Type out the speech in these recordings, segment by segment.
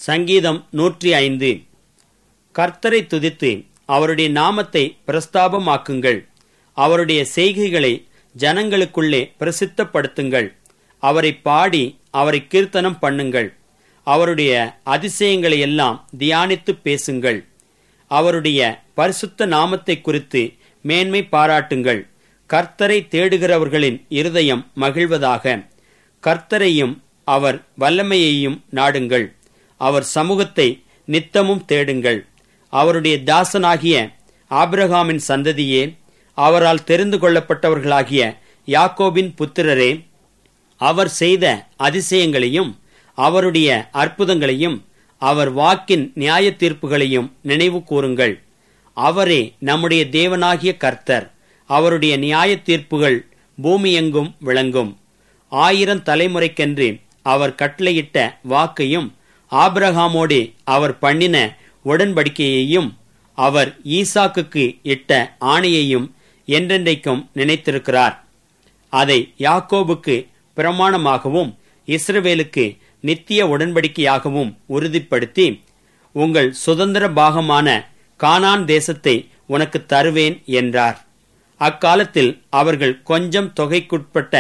சங்கீதம் நூற்றி ஐந்து கர்த்தரை துதித்து அவருடைய நாமத்தை பிரஸ்தாபமாக்குங்கள் அவருடைய செய்கைகளை ஜனங்களுக்குள்ளே பிரசித்தப்படுத்துங்கள் அவரை பாடி அவரை கீர்த்தனம் பண்ணுங்கள் அவருடைய அதிசயங்களை எல்லாம் தியானித்து பேசுங்கள் அவருடைய பரிசுத்த நாமத்தை குறித்து மேன்மை பாராட்டுங்கள் கர்த்தரை தேடுகிறவர்களின் இருதயம் மகிழ்வதாக கர்த்தரையும் அவர் வல்லமையையும் நாடுங்கள் அவர் சமூகத்தை நித்தமும் தேடுங்கள் அவருடைய தாசனாகிய ஆபிரகாமின் சந்ததியே அவரால் தெரிந்து கொள்ளப்பட்டவர்களாகிய யாக்கோபின் புத்திரரே அவர் செய்த அதிசயங்களையும் அவருடைய அற்புதங்களையும் அவர் வாக்கின் நியாய தீர்ப்புகளையும் நினைவு கூறுங்கள் அவரே நம்முடைய தேவனாகிய கர்த்தர் அவருடைய நியாய தீர்ப்புகள் பூமியெங்கும் விளங்கும் ஆயிரம் தலைமுறைக்கென்று அவர் கட்டளையிட்ட வாக்கையும் ஆபிரகாமோடு அவர் பண்ணின உடன்படிக்கையையும் அவர் ஈசாக்குக்கு இட்ட ஆணையையும் என்றென்றைக்கும் நினைத்திருக்கிறார் அதை யாக்கோபுக்கு பிரமாணமாகவும் இஸ்ரவேலுக்கு நித்திய உடன்படிக்கையாகவும் உறுதிப்படுத்தி உங்கள் சுதந்திர பாகமான கானான் தேசத்தை உனக்கு தருவேன் என்றார் அக்காலத்தில் அவர்கள் கொஞ்சம் தொகைக்குட்பட்ட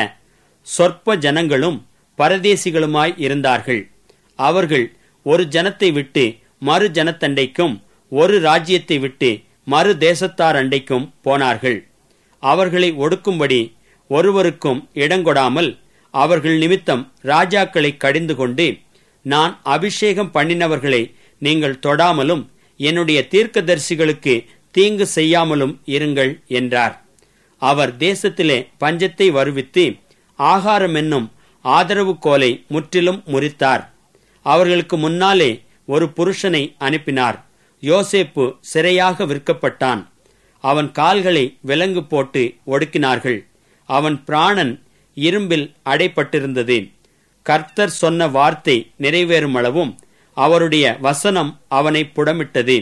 சொற்ப ஜனங்களும் பரதேசிகளுமாய் இருந்தார்கள் அவர்கள் ஒரு ஜனத்தை விட்டு மறு ஜனத்தண்டைக்கும் ஒரு ராஜ்யத்தை விட்டு மறு தேசத்தார் அண்டைக்கும் போனார்கள் அவர்களை ஒடுக்கும்படி ஒருவருக்கும் இடங்கொடாமல் அவர்கள் நிமித்தம் ராஜாக்களை கடிந்து கொண்டு நான் அபிஷேகம் பண்ணினவர்களை நீங்கள் தொடாமலும் என்னுடைய தீர்க்கதரிசிகளுக்கு தீங்கு செய்யாமலும் இருங்கள் என்றார் அவர் தேசத்திலே பஞ்சத்தை வருவித்து ஆகாரம் என்னும் ஆதரவு கோலை முற்றிலும் முறித்தார் அவர்களுக்கு முன்னாலே ஒரு புருஷனை அனுப்பினார் யோசேப்பு சிறையாக விற்கப்பட்டான் அவன் கால்களை விலங்கு போட்டு ஒடுக்கினார்கள் அவன் பிராணன் இரும்பில் அடைப்பட்டிருந்தது கர்த்தர் சொன்ன வார்த்தை நிறைவேறும் அளவும் அவருடைய வசனம் அவனை புடமிட்டது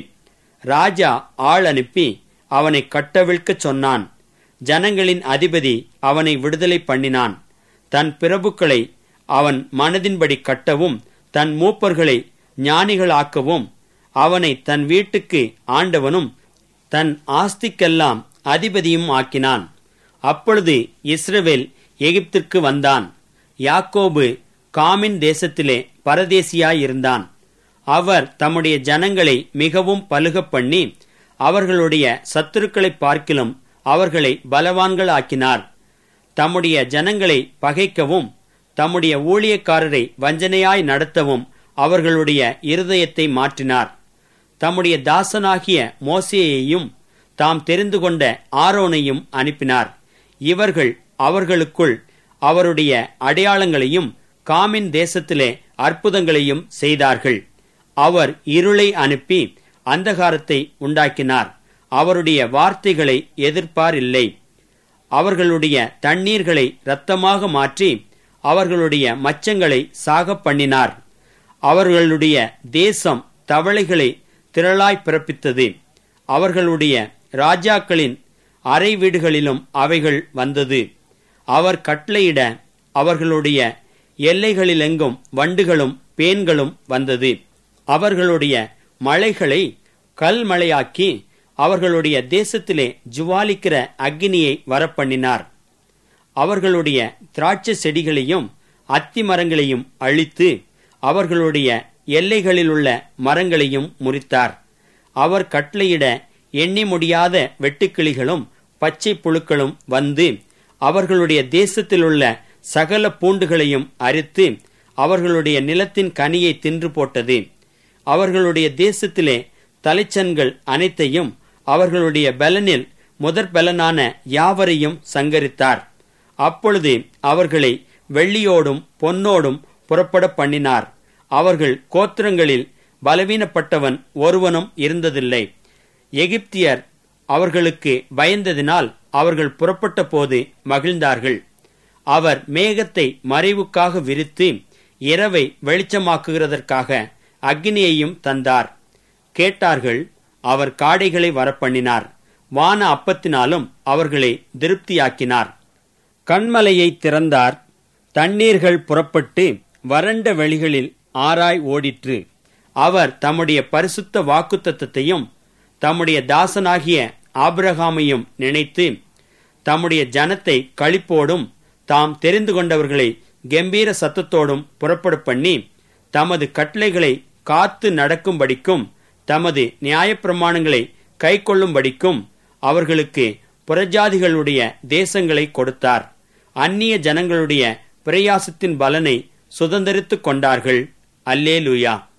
ராஜா ஆள் அனுப்பி அவனை கட்டவிழ்க்கச் சொன்னான் ஜனங்களின் அதிபதி அவனை விடுதலை பண்ணினான் தன் பிரபுக்களை அவன் மனதின்படி கட்டவும் தன் மூப்பர்களை ஞானிகளாக்கவும் அவனை தன் வீட்டுக்கு ஆண்டவனும் தன் ஆஸ்திக்கெல்லாம் அதிபதியும் ஆக்கினான் அப்பொழுது இஸ்ரவேல் எகிப்திற்கு வந்தான் யாக்கோபு காமின் தேசத்திலே பரதேசியாயிருந்தான் அவர் தம்முடைய ஜனங்களை மிகவும் பலுகப் பண்ணி அவர்களுடைய சத்துருக்களை பார்க்கிலும் அவர்களை பலவான்கள் ஆக்கினார் தம்முடைய ஜனங்களை பகைக்கவும் தம்முடைய ஊழியக்காரரை வஞ்சனையாய் நடத்தவும் அவர்களுடைய இருதயத்தை மாற்றினார் தம்முடைய தாசனாகிய மோசேயையும் தாம் தெரிந்து கொண்ட ஆரோனையும் அனுப்பினார் இவர்கள் அவர்களுக்குள் அவருடைய அடையாளங்களையும் காமின் தேசத்திலே அற்புதங்களையும் செய்தார்கள் அவர் இருளை அனுப்பி அந்தகாரத்தை உண்டாக்கினார் அவருடைய வார்த்தைகளை எதிர்ப்பார் இல்லை அவர்களுடைய தண்ணீர்களை இரத்தமாக மாற்றி அவர்களுடைய மச்சங்களை சாகப் பண்ணினார் அவர்களுடைய தேசம் தவளைகளை திரளாய் பிறப்பித்தது அவர்களுடைய ராஜாக்களின் அறை வீடுகளிலும் அவைகள் வந்தது அவர் கட்டளையிட அவர்களுடைய எல்லைகளிலெங்கும் வண்டுகளும் பேன்களும் வந்தது அவர்களுடைய மலைகளை கல்மழையாக்கி அவர்களுடைய தேசத்திலே ஜுவாலிக்கிற அக்னியை வரப்பண்ணினார் அவர்களுடைய திராட்சை செடிகளையும் அத்தி மரங்களையும் அழித்து அவர்களுடைய எல்லைகளிலுள்ள மரங்களையும் முறித்தார் அவர் கட்டளையிட எண்ணி முடியாத வெட்டுக்கிளிகளும் பச்சை புழுக்களும் வந்து அவர்களுடைய தேசத்திலுள்ள சகல பூண்டுகளையும் அரித்து அவர்களுடைய நிலத்தின் கனியை தின்று போட்டது அவர்களுடைய தேசத்திலே தலைச்சன்கள் அனைத்தையும் அவர்களுடைய பலனில் முதற் பலனான யாவரையும் சங்கரித்தார் அப்பொழுது அவர்களை வெள்ளியோடும் பொன்னோடும் புறப்பட பண்ணினார் அவர்கள் கோத்திரங்களில் பலவீனப்பட்டவன் ஒருவனும் இருந்ததில்லை எகிப்தியர் அவர்களுக்கு பயந்ததினால் அவர்கள் புறப்பட்ட போது மகிழ்ந்தார்கள் அவர் மேகத்தை மறைவுக்காக விரித்து இரவை வெளிச்சமாக்குகிறதற்காக அக்னியையும் தந்தார் கேட்டார்கள் அவர் காடைகளை வரப்பண்ணினார் வான அப்பத்தினாலும் அவர்களை திருப்தியாக்கினார் கண்மலையை திறந்தார் தண்ணீர்கள் புறப்பட்டு வறண்ட வெளிகளில் ஆராய் ஓடிற்று அவர் தம்முடைய பரிசுத்த வாக்குத்தத்தத்தையும் தம்முடைய தாசனாகிய ஆபிரகாமையும் நினைத்து தம்முடைய ஜனத்தை களிப்போடும் தாம் தெரிந்து கொண்டவர்களை கம்பீர சத்தத்தோடும் புறப்பட பண்ணி தமது கட்டளைகளை காத்து நடக்கும்படிக்கும் தமது நியாயப்பிரமாணங்களை கைக்கொள்ளும்படிக்கும் அவர்களுக்கு புறஜாதிகளுடைய தேசங்களை கொடுத்தார் அந்நிய ஜனங்களுடைய பிரயாசத்தின் பலனை சுதந்திரித்துக் கொண்டார்கள் அல்லேலூயா